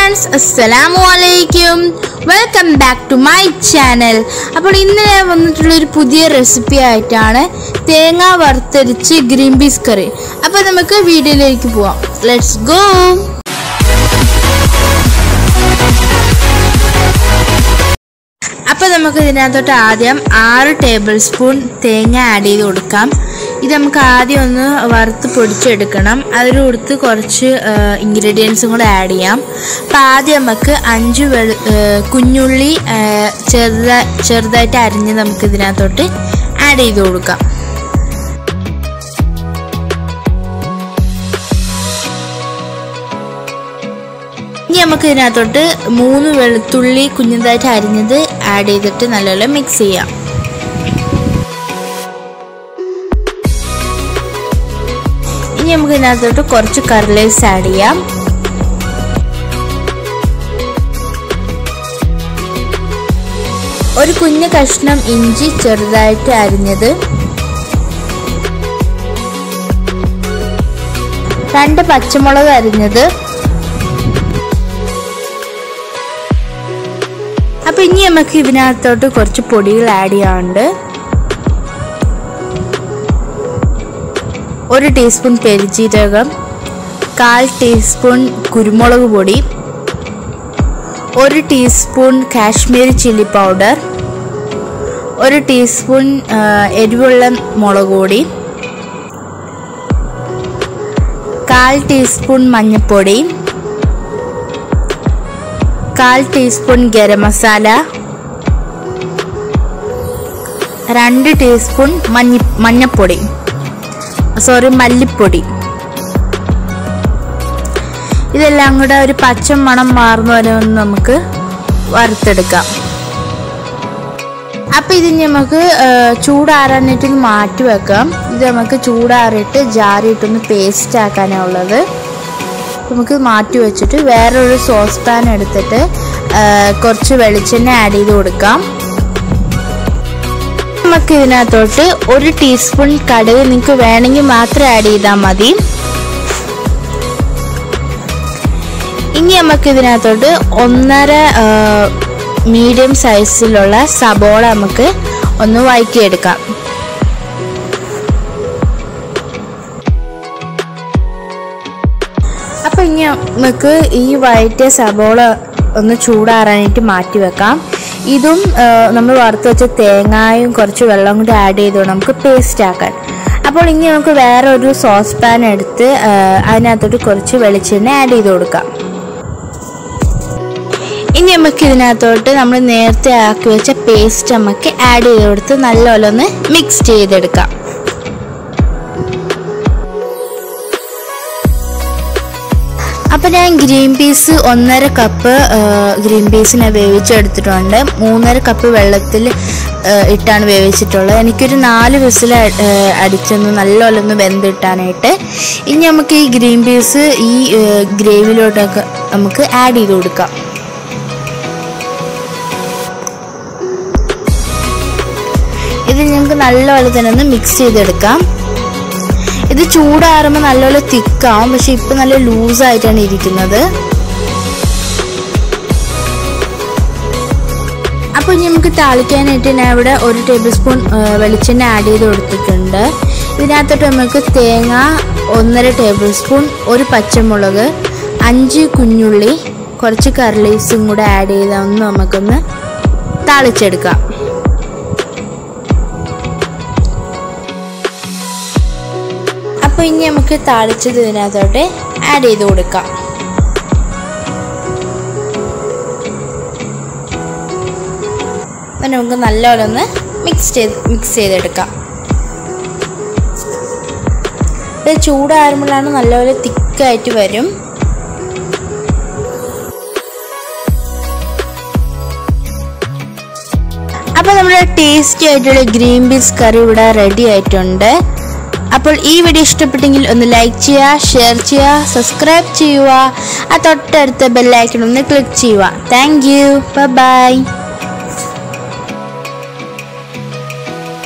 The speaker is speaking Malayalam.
ഫ്രണ്ട്സ് അസ്സലാമു അലൈക്കും welcome back to my channel അപ്പോൾ ഇന്ന് ഞാൻ വന്നിട്ടുള്ള ഒരു പുതിയ റെസിപ്പി ആയിട്ടാണ് തേങ്ങ വറുത്തരിച്ച് ഗ്രീൻ പീസ് കറി അപ്പോൾ നമുക്ക് വീഡിയോയിലേക്ക് പോവാം ലെറ്റ്സ് ഗോ അപ്പോൾ നമുക്ക് ഇതിനകത്തോട്ട് ആദ്യം ആറ് ടേബിൾ സ്പൂൺ തേങ്ങ ആഡ് ചെയ്ത് കൊടുക്കാം ഇത് നമുക്ക് ആദ്യം ഒന്ന് വറുത്ത് പൊടിച്ചെടുക്കണം അതിൽ കൊടുത്ത് കുറച്ച് ഇൻഗ്രീഡിയൻസും കൂടെ ആഡ് ചെയ്യാം അപ്പോൾ ആദ്യം നമുക്ക് അഞ്ച് വെളു ഏഹ് കുഞ്ഞുള്ളി ഏഹ് ചെറുത ചെറുതായിട്ട് അരിഞ്ഞ് നമുക്ക് ഇതിനകത്തോട്ട് ആഡ് ചെയ്ത് കൊടുക്കാം ഇനി നമുക്ക് ഇതിനകത്തോട്ട് മൂന്ന് വെളുത്തുള്ളി കുഞ്ഞതായിട്ട് അരിഞ്ഞത് ആഡ് ചെയ്തിട്ട് നല്ലപോലെ മിക്സ് ചെയ്യാം ഇനി നമുക്ക് ഇതിനകത്തോട്ട് കുറച്ച് കർലേസ് ആഡ് ചെയ്യാം ഒരു കുഞ്ഞ് കഷ്ണം ഇഞ്ചി ചെറുതായിട്ട് അരിഞ്ഞത് രണ്ട് പച്ചമുളക് അരിഞ്ഞത് അപ്പൊ ഇനി നമുക്ക് ഇതിനകത്തോട്ട് കുറച്ച് പൊടികൾ ആഡ് ചെയ്യാനുണ്ട് ഒരു ടീസ്പൂൺ പെരിജീരകം കാൽ ടീസ്പൂൺ കുരുമുളക് പൊടി ഒരു ടീസ്പൂൺ കാശ്മീരി ചില്ലി പൗഡർ ഒരു ടീസ്പൂൺ ആ, എരിവുള്ള മുളക് പൊടി കാൽ ടീസ്പൂൺ മഞ്ഞൾപ്പൊടി കാൽ ടീസ്പൂൺ ഗരം മസാല രണ്ട് ടീസ്പൂൺ മഞ്ഞ മഞ്ഞപ്പൊടി സോറി മല്ലിപ്പൊടി ഇതെല്ലാം കൂടെ ഒരു പച്ച മണം മാറുന്ന വരെ ഒന്ന് നമുക്ക് വറുത്തെടുക്കാം അപ്പം ഇത് ഇനി നമുക്ക് ആ, ചൂടാറാനായിട്ട് ഒന്ന് മാറ്റി വെക്കാം ഇത് നമുക്ക് ചൂടാറിയിട്ട് ജാറിയിട്ടൊന്ന് പേസ്റ്റ് ആക്കാനാണ് ഉള്ളത് നമുക്ക് മാറ്റി വെച്ചിട്ട് വേറൊരു സോസ് പാൻ എടുത്തിട്ട് ആ, കുറച്ച് വെളിച്ചെണ്ണ ആഡ് ചെയ്ത് കൊടുക്കാം നമുക്ക് ഇതിനകത്തോട്ട് ഒരു ടീസ്പൂൺ കടുക് നിങ്ങൾക്ക് വേണമെങ്കിൽ മാത്രം ആഡ് ചെയ്താൽ മതി ഇനി നമുക്ക് ഇതിനകത്തോട്ട് ഒന്നര മീഡിയം സൈസിലുള്ള സബോള നമുക്ക് ഒന്ന് വഴറ്റിയെടുക്കാം അപ്പൊ ഇനി നമുക്ക് ഈ വഴറ്റിയ സബോള ഒന്ന് ചൂടാറാനായിട്ട് മാറ്റി വെക്കാം ഇതും നമ്മൾ വറുത്ത് വെച്ച തേങ്ങായും കുറച്ച് വെള്ളം കൂടി ആഡ് ചെയ്ത് വേണം നമുക്ക് പേസ്റ്റ് ആക്കാൻ അപ്പോൾ ഇനി നമുക്ക് വേറെ ഒരു സോസ് പാൻ എടുത്ത് ആ, അതിനകത്തോട്ട് കുറച്ച് വെളിച്ചെണ്ണ ആഡ് ചെയ്ത് കൊടുക്കാം ഇനി നമുക്ക് ഇതിനകത്തോട്ട് നമ്മൾ നേരത്തെ ആക്കി വെച്ച പേസ്റ്റ് നമുക്ക് ആഡ് ചെയ്ത് കൊടുത്ത് നല്ലപോലെ ഒന്ന് മിക്സ് ചെയ്തെടുക്കാം അപ്പം ഞാൻ ഗ്രീൻ പീസ് ഒന്നര കപ്പ് ഗ്രീൻ പീസിനെ വേവിച്ചെടുത്തിട്ടുണ്ട് മൂന്നര കപ്പ് വെള്ളത്തിൽ ആ, ഇട്ടാണ് വേവിച്ചിട്ടുള്ളത് എനിക്കൊരു നാല് വിസിൽ അടിച്ചൊന്ന് നല്ലോണം ഒന്ന് വെന്തിട്ടാനായിട്ട് ഇനി നമുക്ക് ഈ ഗ്രീൻ പീസ് ഈ ഗ്രേവിയിലോട്ടൊക്കെ നമുക്ക് ആഡ് ചെയ്ത് കൊടുക്കാം ഇത് ഞങ്ങൾക്ക് നല്ലപോലെ തന്നെ ഒന്ന് മിക്സ് ചെയ്തെടുക്കാം ഇത് ചൂടാറുമ്പോൾ നല്ലപോലെ തിക്കാവും പക്ഷെ ഇപ്പൊ നല്ല ലൂസായിട്ടാണ് ഇരിക്കുന്നത് അപ്പോൾ ഇനി നമുക്ക് താളിക്കാനായിട്ട് ഞാൻ ഇവിടെ ഒരു ടേബിൾ സ്പൂൺ വെളിച്ചെണ്ണ ആഡ് ചെയ്ത് കൊടുത്തിട്ടുണ്ട് ഇതിനകത്തോട്ട് നമുക്ക് തേങ്ങ ഒന്നര ടേബിൾ സ്പൂൺ ഒരു പച്ചമുളക് അഞ്ച് കുഞ്ഞുള്ളി കുറച്ച് കർലീസും കൂടെ ആഡ് ചെയ്ത് ഒന്ന് നമുക്കൊന്ന് താളിച്ചെടുക്കാം അപ്പോൾ ഇനി നമുക്ക് താളിച്ചത് ഇതിനകത്തോട്ട് ആഡ് ചെയ്ത് കൊടുക്കാം പിന്നെ നമുക്ക് നല്ലപോലെ ഒന്ന് മിക്സ് ചെയ്ത് മിക്സ് ചെയ്തെടുക്കാം ഇത് ചൂടാറുമ്പോഴാണ് നല്ലപോലെ തിക്കായിട്ട് വരും അപ്പോൾ നമ്മുടെ ടേസ്റ്റി ആയിട്ടുള്ള ഗ്രീൻ പീസ് കറി ഇവിടെ റെഡി ആയിട്ടുണ്ട് അപ്പോൾ ഈ വീഡിയോ ഇഷ്ടപ്പെട്ടെങ്കിൽ ഒന്ന് ലൈക്ക് ചെയ്യുക ഷെയർ ചെയ്യുക സബ്സ്ക്രൈബ് ചെയ്യുക ആ തൊട്ടടുത്ത ബെല്ലൈക്കൺ ഒന്ന് ക്ലിക്ക് ചെയ്യുക താങ്ക് യു ബൈ